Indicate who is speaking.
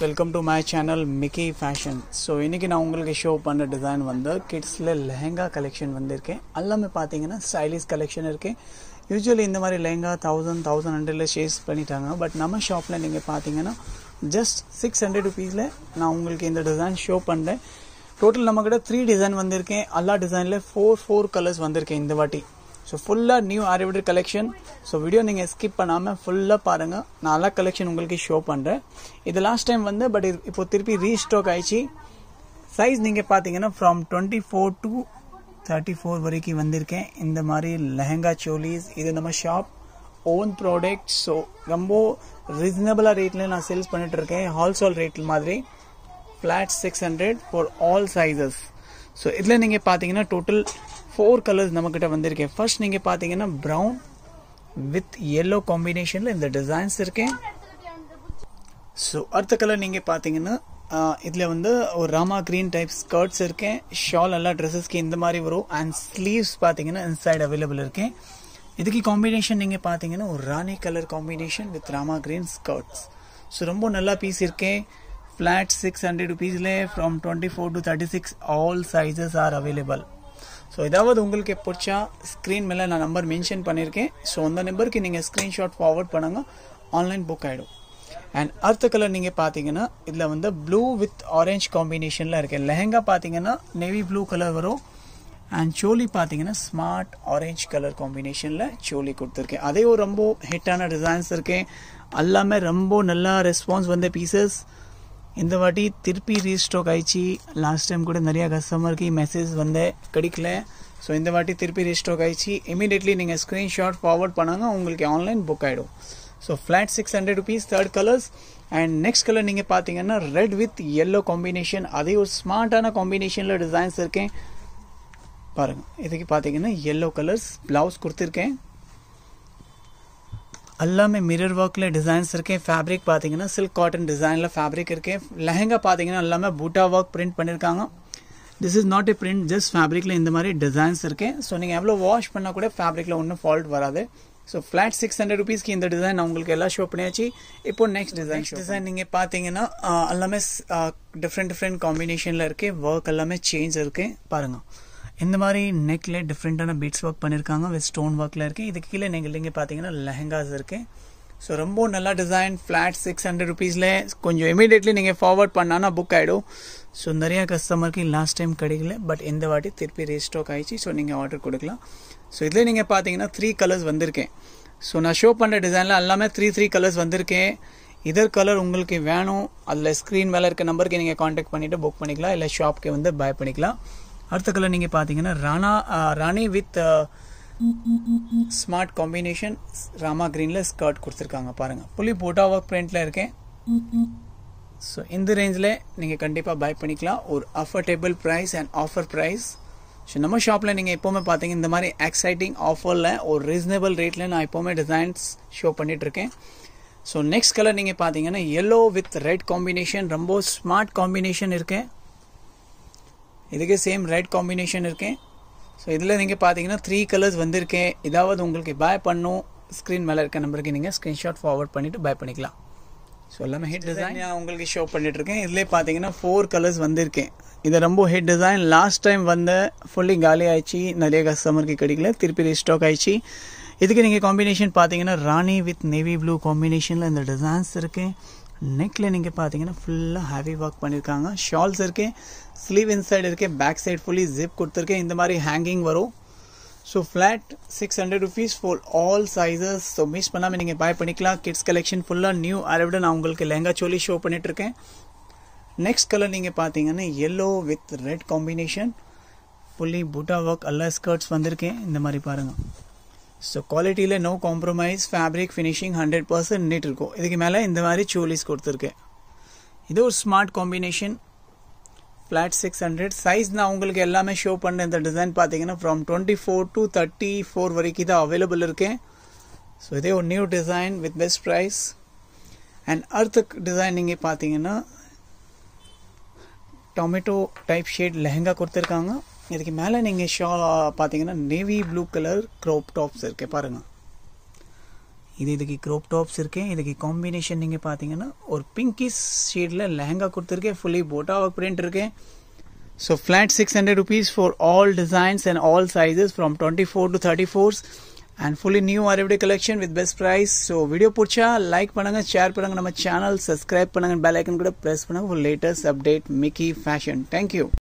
Speaker 1: Welcome to my channel Mickey fashion so இன்றைக்கி நான் உங்களுக்கு ஷோ பண்ண டிசைன் வந்து கிட்ஸில் லெஹங்கா கலெக்ஷன் வந்திருக்கேன் எல்லாமே பார்த்தீங்கன்னா ஸ்டைலிஷ் கலெக்ஷன் இருக்குது யூஸ்வலி இந்த மாதிரி லெஹங்கா தௌசண்ட் தௌசண்ட் ஹண்ட்ரடில் சேஸ் பண்ணிட்டாங்க பட் நம்ம ஷாப்பில் நீங்கள் பார்த்தீங்கன்னா ஜஸ்ட் சிக்ஸ் ஹண்ட்ரட் ருபீஸில் நான் உங்களுக்கு இந்த டிசைன் ஷோ பண்ணுறேன் டோட்டல் நம்மக்கிட்ட த்ரீ டிசைன் வந்திருக்கேன் எல்லா டிசைனில் ஃபோர் ஃபோர் கலர்ஸ் வந்திருக்கேன் இந்த வாட்டி ஸோ ஃபுல்லாக நியூ ஆரிவிடர் கலெக்ஷன் ஸோ வீடியோ நீங்கள் ஸ்கிப் பண்ணாமல் ஃபுல்லாக பாருங்கள் நான் எல்லா கலெக்ஷன் உங்களுக்கு ஷோ பண்ணுறேன் இது லாஸ்ட் டைம் வந்து பட் இப்போ திருப்பி ரீஸ்டாக் ஆயிடுச்சு சைஸ் நீங்கள் பார்த்தீங்கன்னா from twenty four to thirty four வரைக்கும் வந்திருக்கேன் இந்த மாதிரி லெஹங்கா சோலிஸ் இது நம்ம ஷாப் ஓன் ப்ராடக்ட் ஸோ ரொம்ப ரீசனபிளாக ரேட்டில் நான் சேல்ஸ் பண்ணிட்டு இருக்கேன் ஹால்சோல் ரேட் மாதிரி flat six hundred for all sizes so இதில் நீங்கள் பார்த்தீங்கன்னா டோட்டல் ஃபோர் கலர்ஸ் நம்மக்கிட்ட வந்திருக்கேன் ஃபர்ஸ்ட் நீங்கள் பார்த்தீங்கன்னா ப்ரௌன் வித் எல்லோ காம்பினேஷனில் இந்த டிசைன்ஸ் இருக்கேன் ஸோ அடுத்த கலர் நீங்கள் பார்த்தீங்கன்னா இதில் வந்து ஒரு ராமா க்ரீன் டைப் ஸ்கர்ட்ஸ் இருக்கேன் ஷால் எல்லா ட்ரெஸ்ஸஸ்க்கு இந்த மாதிரி வரும் அண்ட் ஸ்லீவ்ஸ் பார்த்தீங்கன்னா இன்சைட் அவைலபிள் இருக்கேன் இதுக்கு காம்பினேஷன் நீங்கள் பார்த்தீங்கன்னா ஒரு Rani colour combination with Rama green skirts so ரொம்ப நல்லா பீஸ் இருக்கேன் ஃப்ளாட் சிக்ஸ் ஹண்ட்ரட் ருபீஸில் from twenty four to thirty six all sizes are available so ஏதாவது உங்களுக்கு பிடிச்சா ஸ்க்ரீன் மேலே நான் நம்பர் மென்ஷன் பண்ணியிருக்கேன் ஸோ அந்த நம்பருக்கு நீங்கள் ஸ்க்ரீன்ஷாட் ஃபார்வர்ட் பண்ணுங்கள் ஆன்லைன் புக் ஆகிடும் அண்ட் அடுத்த கலர் நீங்கள் பார்த்தீங்கன்னா இதில் வந்து ப்ளூ வித் ஆரஞ்ச் காம்பினேஷனில் இருக்குது லெஹங்கா பார்த்தீங்கன்னா நேவி ப்ளூ கலர் வரும் அண்ட் சோலி பார்த்தீங்கன்னா ஸ்மார்ட் ஆரஞ்ச் கலர் காம்பினேஷனில் சோலி கொடுத்துருக்கேன் அதே ஒரு ரொம்ப ஹிட்டான டிசைன்ஸ் இருக்கேன் எல்லாமே ரொம்ப நல்லா ரெஸ்பான்ஸ் வந்த பீசஸ் இந்த வாட்டி திருப்பி ரீஸ்டாக் ஆயிடுச்சு லாஸ்ட் டைம் கூட நிறையா கஸ்டமருக்கு மெசேஜ் வந்து கிடைக்கல ஸோ இந்த வாட்டி திருப்பி ரீஸ்டாக் ஆயிடுச்சு இமீடியட்லி நீங்கள் ஸ்க்ரீன்ஷாட் ஃபார்வர்ட் பண்ணாங்க உங்களுக்கு ஆன்லைன் புக் ஆகிடும் so flat six hundred rupees third colours and next colour நீங்கள் பார்த்தீங்கன்னா ரெட் வித் எல்லோ காம்பினேஷன் அதே ஒரு ஸ்மார்ட்டான காம்பினேஷனில் டிசைன்ஸ் இருக்கேன் பாருங்கள் இதுக்கு பார்த்தீங்கன்னா எல்லோ கலர்ஸ் ப்ளவுஸ் கொடுத்துருக்கேன் எல்லாமே மிரர் ஒர்க்கில் டிசைன்ஸ் இருக்கேன் ஃபேப்ரிக் பார்த்தீங்கன்னா சில்க் காட்டன் டிசைனில் ஃபேப்ரிக் இருக்கேன் லெஹங்கா பார்த்தீங்கன்னா எல்லாமே பூட்டா ஒர்க் பிரிண்ட் பண்ணியிருக்காங்க this is not a print just ஃபேப்ரிக்கில் இந்த மாதிரி டிசைன்ஸ் இருக்கேன் ஸோ நீங்கள் எவ்வளோ வாஷ் பண்ணால் கூட ஃபேப்ரிக்கில் ஒன்றும் ஃபால்ட் வராது ஸோ ஃப்ளாட் சிக்ஸ் ஹண்ட்ரட் ருபீஸ்க்கு இந்த டிசைன் நான் உங்களுக்கு எல்லாம் ஷோ பண்ணியாச்சு இப்போ நெக்ஸ்ட் டிசைன் டிசைன் நீங்கள் பார்த்தீங்கன்னா எல்லாமே டிஃப்ரெண்ட் டிஃப்ரெண்ட் காம்பினேஷனில் இருக்கு ஒர்க் எல்லாமே சேஞ்ச் இருக்கு பாருங்கள் இந்த மாதிரி நெக்ல டிஃப்ரெண்ட்டான பீட்ஸ் ஒர்க் பண்ணியிருக்காங்க வித் ஸ்டோன் ஒர்க்கில் இருக்குது இதுக்கு கீழே நீங்கள் இங்கே பார்த்தீங்கன்னா லெஹங்காஸ் இருக்குது ஸோ ரொம்ப நல்லா டிசைன் ஃப்ளாட் சிக்ஸ் ஹண்ட்ரட் ருபீஸில் கொஞ்சம் இமீடியட்லி நீங்கள் ஃபார்வர்ட் பண்ணானா புக் ஆகிடும் ஸோ நிறையா கஸ்டமருக்கு லாஸ்ட் டைம் கிடைக்கல பட் இந்த வாட்டி திருப்பி ரீஸ்டாக் ஆயிடுச்சு ஸோ நீங்கள் ஆர்டர் கொடுக்கலாம் ஸோ இதில் நீங்கள் பார்த்தீங்கன்னா த்ரீ கலர்ஸ் வந்திருக்கேன் ஸோ நான் ஷோ பண்ணுற டிசைனில் எல்லாமே த்ரீ த்ரீ கலர்ஸ் வந்திருக்கேன் இதர் கலர் உங்களுக்கு வேணும் அதில் ஸ்க்ரீன் மேலே இருக்க நம்பருக்கு நீங்கள் காண்டாக்ட் பண்ணிவிட்டு புக் பண்ணிக்கலாம் இல்லை ஷாப்க்கு வந்து பை பண்ணிக்கலாம் அடுத்த கலர் நீங்கள் பார்த்தீங்கன்னா ராணா ராணி வித் ஸ்மார்ட் காம்பினேஷன் ராமா க்ரீனில் ஸ்கர்ட் கொடுத்துருக்காங்க பாருங்கள் புள்ளி போட்டா ஒர்க் பிரிண்டில் இருக்கேன் ஸோ இந்த ரேஞ்சில் நீங்கள் கண்டிப்பாக பை பண்ணிக்கலாம் ஒரு affordable price and offer price so நம்ம ஷாப்பில் நீங்கள் எப்போவுமே பார்த்தீங்க இந்த மாதிரி எக்ஸைட்டிங் ஆஃபரில் ஒரு ரீசனபிள் ரேட்டில் நான் எப்போவுமே டிசைன்ஸ் ஷோ பண்ணிகிட்ருக்கேன் ஸோ நெக்ஸ்ட் கலர் நீங்கள் பார்த்தீங்கன்னா எல்லோ வித் ரெட் காம்பினேஷன் ரொம்ப ஸ்மார்ட் காம்பினேஷன் இருக்கேன் இதுக்கு சேம் ரெட் காம்பினேஷன் இருக்கேன் ஸோ இதில் நீங்கள் பார்த்தீங்கன்னா த்ரீ கலர்ஸ் வந்திருக்கேன் இதாவது உங்களுக்கு பை பண்ணும் ஸ்க்ரீன் மேலே இருக்க நம்பருக்கு நீங்கள் ஸ்க்ரீன்ஷாட் ஃபார்வர்ட் பண்ணிவிட்டு பை பண்ணிக்கலாம் ஸோ எல்லாமே ஹெட் டிசைன் நான் உங்களுக்கு ஷோ பண்ணிட்டுருக்கேன் இதிலே பார்த்தீங்கன்னா ஃபோர் கலர்ஸ் வந்திருக்கேன் இது ரொம்ப ஹெட் டிசைன் லாஸ்ட் டைம் வந்த ஃபுல்லி காலி ஆயிடுச்சு நிறைய கஸ்டமருக்கு கிடைக்கல திருப்பி ரீஸ்டாக் ஆயிடுச்சு இதுக்கு நீங்கள் காம்பினேஷன் பார்த்தீங்கன்னா ராணி வித் நேவி ப்ளூ காம்பினேஷனில் இந்த டிசைன்ஸ் இருக்குது நெக்கில் நீங்கள் பார்த்தீங்கன்னா ஃபுல்லாக ஹேவி ஒர்க் பண்ணியிருக்காங்க ஷால்ஸ் இருக்கு ஸ்லீவ் இன்சைடு இருக்கு பேக் சைடு ஃபுல்லி ஜிப் கொடுத்துருக்கேன் இந்த மாதிரி ஹேங்கிங் வரும் so flat six hundred rupees for all sizes so miss பண்ணாமல் நீங்கள் பை பண்ணிக்கலாம் கிட்ஸ் கலெக்ஷன் ஃபுல்லாக நியூ அரவிட நான் உங்களுக்கு லெஹங்கா சோலி ஷோ பண்ணிட்டுருக்கேன் நெக்ஸ்ட் கலர் நீங்கள் பார்த்தீங்கன்னா yellow with red combination fully பூட்டா ஒர்க் எல்லா ஸ்கர்ட்ஸ் வந்திருக்கேன் இந்த மாதிரி பாருங்கள் ஸோ குவாலிட்டியில் no compromise fabric finishing hundred percent neat இருக்கும் இதுக்கு மேலே இந்த மாதிரி சோலிஸ் கொடுத்துருக்கேன் இது ஒரு smart combination flat six hundred size நான் உங்களுக்கு எல்லாமே ஷோ பண்ண இந்த டிசைன் பார்த்தீங்கன்னா from twenty four to thirty four வரைக்கும் தான் அவைலபிள் இருக்கேன் ஸோ இதே ஒரு new design with best price and அடுத்த டிசைன் நீங்கள் பார்த்தீங்கன்னா டொமேட்டோ டைப் ஷேட் லெஹங்கா கொடுத்துருக்காங்க இதுக்கு மேலே நீங்கள் ஷா பார்த்தீங்கன்னா navy blue colour crop tops இருக்கு பாருங்கள் இது இதுக்கு க்ரோப் டாப்ஸ் இருக்கேன் இதுக்கு காம்பினேஷன் நீங்கள் பார்த்தீங்கன்னா ஒரு பிங்கிஷ் ஷேடில் லெஹங்கா கொடுத்துருக்கேன் ஃபுல்லி போட்டா ஒர்க் பிரிண்ட் இருக்கேன் So flat 600 rupees for all designs and all sizes from 24 to 34s and fully new arrived collection with best price. So video பிடிச்சா லைக் பண்ணுங்க ஷேர் பண்ணுங்க நம்ம சேனல் சப்ஸ்கிரைப் பண்ணுங்க பெல் ஐக்கன் கூட press பண்ணுங்க for latest update Mickey Fashion. Thank you.